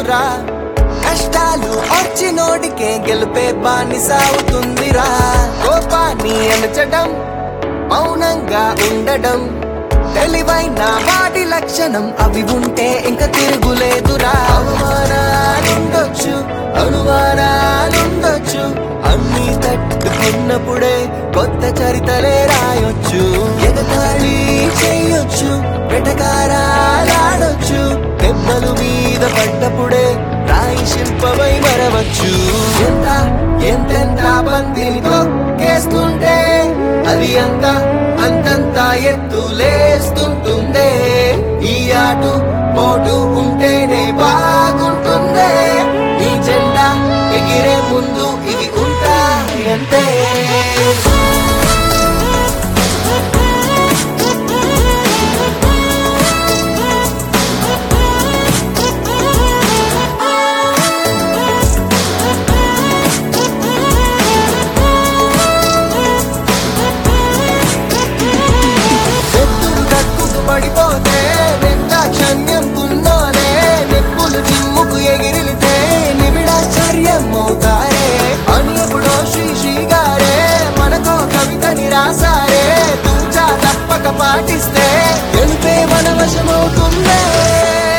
లేదురా కష్టాలు వచ్చినోడికే గెలిపే బానిస అవుతుందిరా కోపాన్ని అణచడం మౌనంగా ఉండడం తెలివైన వాడి లక్షణం అవి ఉంటే ఇంకా తిరుగులేదురా అవమానాలుండొచ్చు అనుమానాలుండొచ్చు అన్ని తట్టుకున్నప్పుడే కొత్త చరితలే రాయొచ్చు ఎగతాళి చేయొచ్చు వెటకారాలాడొచ్చు దెబ్బలు మీద పడ్డప్పుడే రాయి శిల్పమై మరవచ్చు ఎంత ఎంతెంత బందిని తొక్కేస్తుంటే అది అంత అంతంత ఎత్తులేస్తుంటుందే ఈ ఆటు పోటు ఉంటేనే బాగుంటుందే ఈ జెండా ఎగిరే ముందు ఇది ఉంటా అంతే ఎత్తులు తక్కుకు పడిపోతే నిర్దాక్షణ్యం కున్నోనే నిప్పులు జిమ్ముకు ఎగిరిలితే నిమిడాశ్చర్యం అవుతారే అని ఎప్పుడో శ్రీ శ్రీ గారే మనకో కవితని రాసారే తూచా తప్పక పాటిస్తే గెలిపే మన వశమవుతుందే